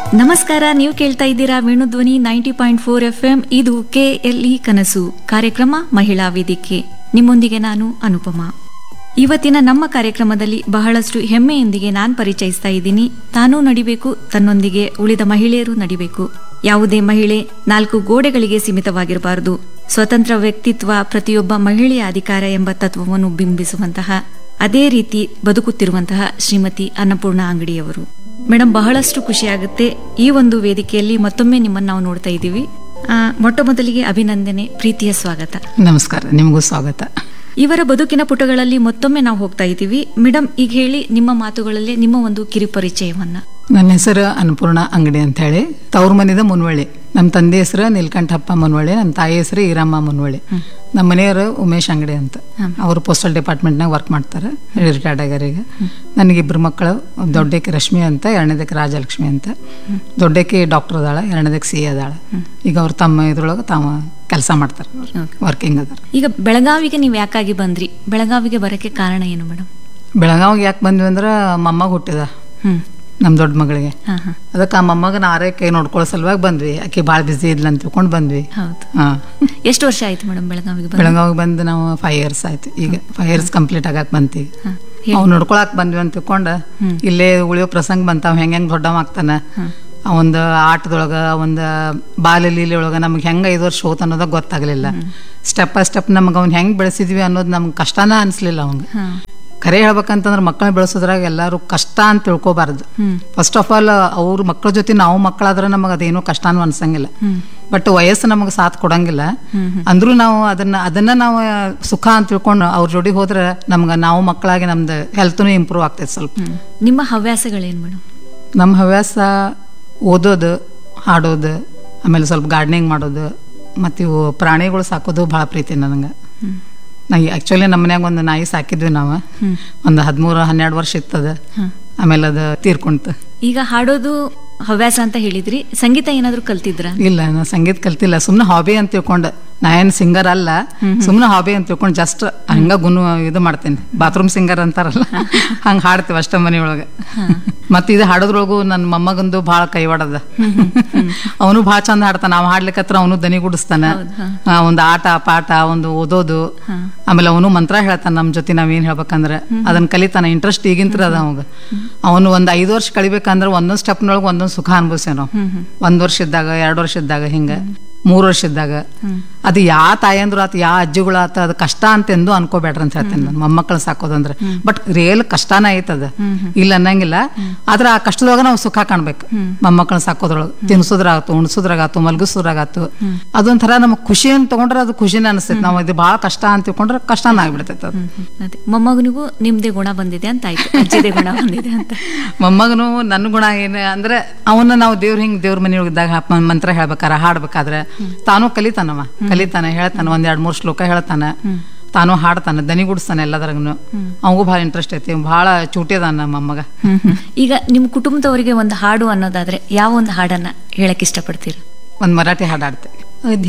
ನಮಸ್ಕಾರ ನೀವು ಕೇಳ್ತಾ ಇದ್ದೀರಾ Venudhwani ninety point four F M ಇದು ಕೆಎಲ್ಇ ಕನಸು ಕಾರ್ಯಕ್ರಮ ಮಹಿಳಾ ವೇದಿಕೆ ನಿಮ್ಮೊಂದಿಗೆ ನಾನು ಅನುಪಮಾ ಇವತ್ತಿನ ನಮ್ಮ ಕಾರ್ಯಕ್ರಮದಲ್ಲಿ ಬಹಳಷ್ಟು ಹೆಮ್ಮೆಯೊಂದಿಗೆ ನಾನು ಪರಿಚಯಿಸ್ತಾ ಇದ್ದೀನಿ ತಾನೂ ನಡಿಬೇಕು ತನ್ನೊಂದಿಗೆ ಉಳಿದ ಮಹಿಳೆಯರು ನಡಿಬೇಕು ಯಾವುದೇ ಮಹಿಳೆ ನಾಲ್ಕು ಗೋಡೆಗಳಿಗೆ ಸೀಮಿತವಾಗಿರಬಾರದು ಸ್ವತಂತ್ರ ವ್ಯಕ್ತಿತ್ವ ಪ್ರತಿಯೊಬ್ಬ ಮಹಿಳೆಯ ಅಧಿಕಾರ ಎಂಬ ತತ್ವವನ್ನು ಬಿಂಬಿಸುವಂತಹ ಅದೇ ರೀತಿ ಬದುಕುತ್ತಿರುವಂತಹ ಶ್ರೀಮತಿ ಅನ್ನಪೂರ್ಣ ಅಂಗಡಿಯವರು ಮೇಡಮ್ ಬಹಳಷ್ಟು ಖುಷಿಯಾಗುತ್ತೆ ಈ ಒಂದು ವೇದಿಕೆಯಲ್ಲಿ ಮತ್ತೊಮ್ಮೆ ನಿಮ್ಮನ್ನು ನಾವು ನೋಡ್ತಾ ಇದ್ದೀವಿ ಆ, ಮೊಟ್ಟ ಮೊದಲಿಗೆ ಅಭಿನಂದನೆ ಪ್ರೀತಿಯ ಸ್ವಾಗತ ನಮಸ್ಕಾರ ನಿಮಗೂ ಸ್ವಾಗತ ಇವರ ಬದುಕಿನ ಪುಟಗಳಲ್ಲಿ ಮತ್ತೊಮ್ಮೆ ನಾವು ಹೋಗ್ತಾ ಇದ್ದೀವಿ ಮೇಡಮ್ ಈಗ ಹೇಳಿ ನಿಮ್ಮ ಮಾತುಗಳಲ್ಲಿ ನಿಮ್ಮ ಒಂದು ಕಿರುಪರಿಚಯವನ್ನ ನನ್ನ ಹೆಸರು ಅನ್ನಪೂರ್ಣ ಅಂಗಡಿ ಅಂತ ಹೇಳಿ ತವ್ರ ಮನೆದ ಮುನ್ವಳ್ಳಿ ನಮ್ಮ ತಂದೆ ಹೆಸರು ನೀಲ್ಕಂಠಪ್ಪ ಮುನ್ವಳ್ಳಿ ನಮ್ಮ ತಾಯಿ ಹೆಸರು ಈರಮ್ಮ ಮುನ್ವಳ್ಳಿ ನಮ್ಮ ಮನೆಯವರು ಉಮೇಶ್ ಅಂಗಡಿ ಅಂತ ಅವರು ಪೋಸ್ಟಲ್ ಡಿಪಾರ್ಟ್ಮೆಂಟ್ನಾಗ ವರ್ಕ್ ಮಾಡ್ತಾರೆ ರಿಟೈರ್ಡ್ ಆಗ್ಯಾರ ಈಗ ನನಗಿಬ್ಬರು ಮಕ್ಕಳು ದೊಡ್ಡಕ್ಕೆ ರಶ್ಮಿ ಅಂತ ಎರಡನೇದಕ್ಕೆ ರಾಜಲಕ್ಷ್ಮಿ ಅಂತ ದೊಡ್ಡಕ್ಕೆ ಡಾಕ್ಟರ್ ಅದಾಳ ಎರಡನೇದಕ್ಕೆ ಸಿ ಅದಾಳ ಈಗ ಅವ್ರು ತಮ್ಮ ಇದ್ರೊಳಗೆ ತಾವು ಕೆಲಸ ಮಾಡ್ತಾರೆ ವರ್ಕಿಂಗ್ ಅದಾರ ಈಗ ಬೆಳಗಾವಿಗೆ ನೀವು ಯಾಕಾಗಿ ಬಂದ್ರಿ ಬೆಳಗಾವಿಗೆ ಬರಕ್ಕೆ ಕಾರಣ ಏನು ಮೇಡಮ್ ಬೆಳಗಾವಿಗೆ ಯಾಕೆ ಬಂದ್ವಿ ಅಂದ್ರೆ ಮೊಮ್ಮಗ ಹುಟ್ಟಿದ ಹ್ಮ್ ನಮ್ಮ ದೊಡ್ಡ ಮಗಳಿಗೆ ಹಾ ಹಾ ಅದಕ್ಕೆ ಆ ಮೊಮ್ಮಗನ ಆರೈಕೆ ನೋಡ್ಕೊಳ್ಳೋ ಸಲುವಾಗಿ ಬಂದ್ವಿ ಆಕೆ ಭಾಳ ಬಿಸಿ ಇದ್ಲ ಅಂತ ತಿಳ್ಕೊಂಡು ಬಂದ್ವಿ ಹೌದು ಹಾಂ ಎಷ್ಟು ವರ್ಷ ಆಯ್ತು ಮೇಡಮ್ ಬೆಳಗಾವಿಗೆ ಬಂದು ಬೆಳಗಾವಿಗೆ ಬಂದು ನಾವು ಫೈವ್ ಇಯರ್ಸ್ ಆಯ್ತು ಈಗ ಫೈವ್ ಇಯರ್ಸ್ ಕಂಪ್ಲೀಟ್ ಆಗಕ್ಕೆ ಬಂತೀವಿ ಹಾ. ಅವ್ ನೋಡ್ಕೊಳಕ್ ಬಂದ್ವಿ ಅಂತ ತಿಳ್ಕೊಂಡು ಇಲ್ಲೇ ಉಳಿಯೋ ಪ್ರಸಂಗ ಬಂತಾವ ಹೆಂಗ್ ಹೆಂಗ್ ದೊಡ್ಡವ ಆಗ್ತಾನ ಒಂದು ಆಟದೊಳಗ ಒಂದು ಬಾಲ್ಯ ಲೀಲೆ ಒಳಗ ನಮ್ಗೆ ಹೆಂಗ ಐದು ವರ್ಷ ಹೋತ್ ಅನ್ನೋದ ಗೊತ್ತಾಗ್ಲಿಲ್ಲ ಸ್ಟೆಪ್ ಬೈ ಸ್ಟೆಪ್ ನಮ್ಗೆ ಅವ್ನ ಹೆಂಗ್ ಬೆಳೆಸಿದ್ವಿ ಅನ್ನೋದು ನಮ್ಗೆ ಕಷ್ಟನ ಅನ್ಸ್ಲಿಲ್ಲ ಅವಂಗ ಹಾ ಖರೆ ಹೇಳ್ಬೇಕಂತಂದ್ರೆ ಮಕ್ಕಳನ್ನ ಬೆಳೆಸೋದ್ರಾಗ ಎಲ್ಲರೂ ಕಷ್ಟ ಅಂತ ತಿಳ್ಕೊಬಾರ್ದು ಹ್ಮ್ ಫಸ್ಟ್ ಆಫ್ ಆಲ್ ಅವ್ರ ಮಕ್ಕಳ ಜೊತೆ ನಾವು ಮಕ್ಕಳಾದ್ರೆ ನಮಗೆ ಅದೇನೋ ಕಷ್ಟನೂ ಅನ್ಸಂಗಿಲ್ಲ ಹ್ಮ್ ಬಟ್ ವಯಸ್ಸು ನಮಗೆ ಸಾಥ್ ಕೊಡಂಗಿಲ್ಲ ಅಂದ್ರೂ ನಾವು ಅದನ್ನ ಅದನ್ನ ನಾವು ಸುಖ ಅಂತ ತಿಳ್ಕೊಂಡು ಅವ್ರ ಜೋಡಿ ಹೋದ್ರೆ ನಮ್ಗೆ ನಾವು ಮಕ್ಕಳಾಗಿ ನಮ್ದು ಹೆಲ್ತ್ನು ಇಂಪ್ರೂವ್ ಆಗ್ತೈತೆ ಸ್ವಲ್ಪ ಹ್ಮ್ ನಿಮ್ಮ ಹವ್ಯಾಸಗಳೇನು ಮೇಡಮ್ ನಮ್ಮ ಹವ್ಯಾಸ ಓದೋದು ಹಾಡೋದು ಆಮೇಲೆ ಸ್ವಲ್ಪ ಗಾರ್ಡನಿಂಗ್ ಮಾಡೋದು ಮತ್ತು ಇವು ಪ್ರಾಣಿಗಳು ಸಾಕೋದು ಭಾಳ ಪ್ರೀತಿ ನನಗೆ ನಾ ಆ್ಯಕ್ಚುಲಿ ನಮ್ಮ ಮನ್ಯಾಗ ಒಂದು ನಾಯಿ ಸಾಕಿದ್ವಿ ನಾವು ಒಂದು ಹದಿಮೂರು ಹನ್ನೆರಡು ವರ್ಷ ಇತ್ತದ ಆಮೇಲೆ ಅದು ತೀರ್ಕೊಂತು ಈಗ ಹಾಡೋದು ಹವ್ಯಾಸ ಅಂತ ಹೇಳಿದ್ರಿ ಸಂಗೀತ ಏನಾದ್ರೂ ಕಲ್ತಿದ್ರ ಇಲ್ಲ ನಾ ಸಂಗೀತ ಕಲ್ತಿಲ್ಲ ಸುಮ್ಮನೆ ಹಾಬಿ ಅಂತ ತಿಳ್ಕೊಂಡು ನಾ ಏನು ಸಿಂಗರ್ ಅಲ್ಲ ಸುಮ್ಮನೆ ಹಾಬಿ ಅಂತ ತಿಳ್ಕೊಂಡು ಜಸ್ಟ್ ಹಂಗ ಗುನು ಇದು ಮಾಡ್ತೇನೆ ಬಾತ್ರೂಮ್ ಸಿಂಗರ್ ಅಂತಾರಲ್ಲ ಹಂಗೆ ಹಾಡ್ತೀವಿ ಅಷ್ಟ ಮನೆಯೊಳಗೆ ಮತ್ತೆ ಇದು ಹಾಡೋದ್ರೊಳಗು ನನ್ನ ಮೊಮ್ಮಗಂದು ಭಾಳ ಕೈವಾಡದ ಅವನು ಭಾಳ ಚಂದ ಹಾಡ್ತಾನ ನಾವು ಹಾಡ್ಲಿಕ್ಕತ್ರ ಅವನು ದನಿ ಗುಡಿಸ್ತಾನ ಆ, ಒಂದು ಆಟ ಪಾಠ ಒಂದು ಓದೋದು ಆಮೇಲೆ ಅವನು ಮಂತ್ರ ಹೇಳ್ತಾನ ನಮ್ಮ ಜೊತೆ ನಾವೇನ್ ಹೇಳ್ಬೇಕಂದ್ರೆ ಅದನ್ನ ಕಲಿತಾನ ಇಂಟ್ರೆಸ್ಟ್ ಈಗಿಂತ್ರ ಅದ ಅವಾಗ ಅವನು ಒಂದ್ ಐದು ವರ್ಷ ಕಳಿಬೇಕಂದ್ರೆ ಒಂದೊಂದ್ ಸ್ಟೆಪ್ನೊಳಗೆ ಒಂದೊಂದ್ ಸುಖ ಅನ್ಭವಿಸ್ಯಾವ ನಾವು ಒಂದ್ ವರ್ಷ ಇದ್ದಾಗ ಎರಡು ವರ್ಷ ಇದ್ದಾಗ ಹಿಂಗ ಮೂರ್ ವರ್ಷ ಇದ್ದಾಗ ಅದು ಯಾ ತಾಯಂದ್ರು ಆತ ಯಾ ಅಜ್ಜಿಗಳು ಆತ ಅದು ಕಷ್ಟ ಅಂತ ಎಂದು ಅನ್ಕೋಬೇಡ್ರಿ ಅಂತ ಹೇಳ್ತೇನೆ ನಾನು ಮೊಮ್ಮಕ್ಕಳು ಸಾಕೋದಂದ್ರೆ ಬಟ್ ರಿಯಲ್ ಕಷ್ಟನ ಐತದ ಇಲ್ಲ ಅನ್ನಂಗಿಲ್ಲ ಆದ್ರೆ ಆ ಕಷ್ಟದೊಳಗ ನಾವು ಸುಖ ಕಾಣ್ಬೇಕು ಮೊಮ್ಮಕ್ಕಳನ್ನ ಸಾಕೋದ್ರೊಳಗೆ ತಿನ್ಸೋದ್ರಾಗತ್ತು ಉಣ್ಸೋದ್ರಾಗತ್ತು ಮಲ್ಗಿಸೋದ್ರಾಗತ್ತು ಅದೊಂಥರ ನಮಗೆ ಖುಷಿ ಅಂತ ತಗೊಂಡ್ರೆ ಅದು ಖುಷಿನೇ ಅನಿಸ್ತೈತೆ ನಾವು ಇದು ಭಾಳ ಕಷ್ಟ ಅಂತ ತಿಳ್ಕೊಂಡ್ರೆ ಕಷ್ಟನ ಆಗ್ಬಿಡ್ತೈತೆ ಅದು ಅದೇ ಮೊಮ್ಮಗನಿಗೂ ನಿಮ್ದೇ ಗುಣ ಬಂದಿದೆ ಅಂತ ಆಯ್ತು ಅಜ್ಜಿದೇ ಗುಣ ಬಂದಿದೆ ಅಂತ ಮೊಮ್ಮಗನು ನನ್ನ ಗುಣ ಏನು ಅಂದ್ರೆ ಅವನ್ನ ನಾವು ದೇವ್ರ ಹಿಂಗ್ ದೇವ್ರ ಮನೆಯೊಳಗೆ ಇದ್ದಾಗ ಹಾಪ್- ಮಂತ್ರ ಹೇಳ್ಬೇಕಾರ ಹಾಡ್ಬೇಕಾದ್ರೆ ತಾನು ಕಲಿತಾನವ ಕಲಿತಾನ ಹೇಳ್ತಾನ ಒಂದ್ ಎರಡ್ ಮೂರ್ ಶ್ಲೋಕ ಹೇಳ್ತಾನ ತಾನು ಹಾಡ್ತಾನ ದನಿಗುಡಿಸ್ತಾನ ಎಲ್ಲದ್ರಾಗನು ಅವಂಗೂ ಭಾಳ ಇಂಟ್ರೆಸ್ಟ್ ಐತಿ ಭಾಳ ಚೂಟಿ ಅದಾನ ನಮ್ಮ ಮೊಮ್ಮಗ ಈಗ ನಿಮ್ ಕುಟುಂಬದವರಿಗೆ ಒಂದು ಹಾಡು ಅನ್ನೋದಾದ್ರೆ ಯಾವ ಒಂದು ಹಾಡನ್ನ ಹೇಳಕ್ ಇಷ್ಟಪಡ್ತೀರಾ ಒಂದ್ ಮರಾಠಿ ಹಾಡಾಡ್ತೆ